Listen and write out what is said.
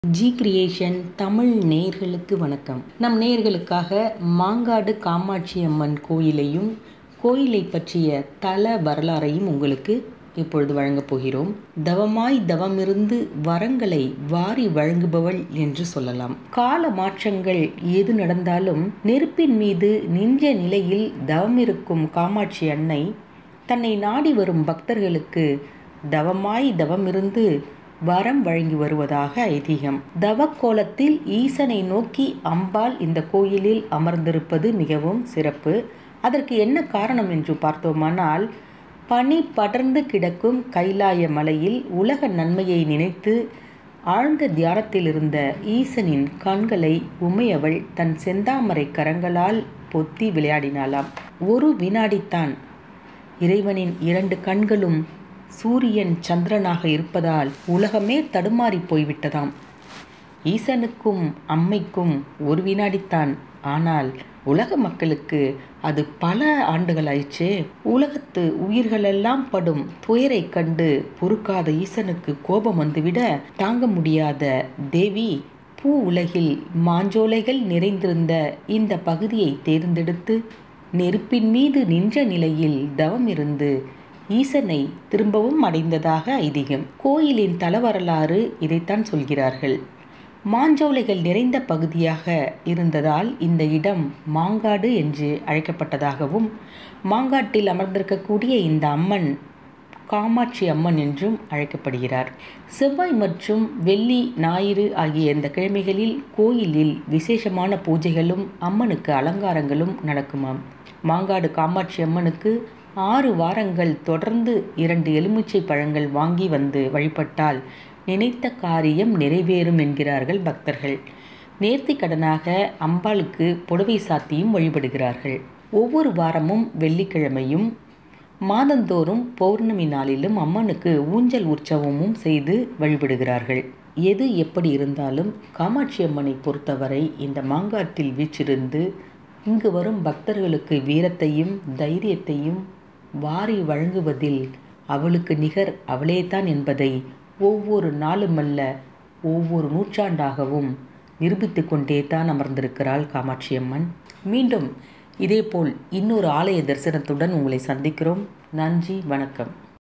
G creation Tamil நேயர்களுக்கு வணக்கம் நம் நேயர்களுக்காக மாங்காடு காமாட்சி அம்மன் கோயிலையும் கோயிலை பற்றிய தல வரலாறையும் உங்களுக்கு இப்பொழுது வழங்கப் போகிறோம் தவமாய் தவமிருந்து வரங்களை வாரி வழங்குபவள் என்று சொல்லலாம் கால மாற்றங்கள் எது நடந்தாலும் நெருப்பின் மீது நின்ற நிலையில் தவமிருக்கும் காமாட்சி அன்னை தன்னை நாடி வரும் பக்தர்களுக்கு தவமாய் தவமிருந்து வரம் வழங்கி வருவதாக ஐதீகம் தவக்கோலத்தில் ஈசனை நோக்கி அம்பாள் இந்த கோயிலில் அமர்ந்திருப்பது மிகவும் சிறப்பு அதற்கு என்ன காரணம் என்று பார்த்தோமானால் பனி படர்ந்து கிடக்கும் கைலாய மலையில் உலக நன்மையை நினைத்து ஆழ்ந்த தியானத்தில் இருந்த ஈசனின் கண்களை உமையவள் தன் செந்தாமரை கரங்களால் பொத்தி விளையாடினாளாம் ஒரு வினாடித்தான் இறைவனின் இரண்டு கண்களும் சூரியன் சந்திரனாக இருப்பதால் உலகமே தடுமாறி போய்விட்டதாம் ஈசனுக்கும் அம்மைக்கும் ஒரு வினாடித்தான் ஆனால் உலக மக்களுக்கு அது பல ஆண்டுகளாயிற்றே உலகத்து உயிர்களெல்லாம் படும் துயரை கண்டு பொறுக்காத ஈசனுக்கு கோபம் வந்துவிட தாங்க முடியாத தேவி பூ உலகில் மாஞ்சோலைகள் நிறைந்திருந்த இந்த பகுதியை தேர்ந்தெடுத்து நெருப்பின் மீது நின்ற நிலையில் தவம் இருந்து ஈசனை திரும்பவும் அடைந்ததாக ஐதீகம் கோயிலின் தலவரலாறு இதைத்தான் சொல்கிறார்கள் மாஞ்சோலைகள் நிறைந்த பகுதியாக இருந்ததால் இந்த இடம் மாங்காடு என்று அழைக்கப்பட்டதாகவும் மாங்காட்டில் அமர்ந்திருக்கக்கூடிய இந்த அம்மன் காமாட்சி அம்மன் என்றும் அழைக்கப்படுகிறார் செவ்வாய் மற்றும் வெள்ளி ஞாயிறு ஆகிய இந்த கிழமைகளில் கோயிலில் விசேஷமான பூஜைகளும் அம்மனுக்கு அலங்காரங்களும் நடக்குமாம் மாங்காடு காமாட்சி அம்மனுக்கு ஆறு வாரங்கள் தொடர்ந்து இரண்டு எலுமிச்சை பழங்கள் வாங்கி வந்து வழிபட்டால் நினைத்த காரியம் நிறைவேறும் என்கிறார்கள் பக்தர்கள் நேர்த்தி கடனாக அம்பாளுக்கு புடவை சாத்தியும் வழிபடுகிறார்கள் ஒவ்வொரு வாரமும் வெள்ளிக்கிழமையும் மாதந்தோறும் பௌர்ணமி நாளிலும் அம்மனுக்கு ஊஞ்சல் உற்சவமும் செய்து வழிபடுகிறார்கள் எது எப்படி இருந்தாலும் காமாட்சி அம்மனை பொறுத்தவரை இந்த மாங்காட்டில் வீச்சிருந்து இங்கு வரும் பக்தர்களுக்கு வீரத்தையும் தைரியத்தையும் வாரி வழங்குவதில் அவளுக்கு நிகர் அவளேதான் என்பதை ஒவ்வொரு நாளுமல்ல ஒவ்வொரு நூற்றாண்டாகவும் நிரூபித்து கொண்டே தான் அமர்ந்திருக்கிறாள் காமாட்சி அம்மன் மீண்டும் இதேபோல் இன்னொரு ஆலய தரிசனத்துடன் உங்களை சந்திக்கிறோம் நன்றி வணக்கம்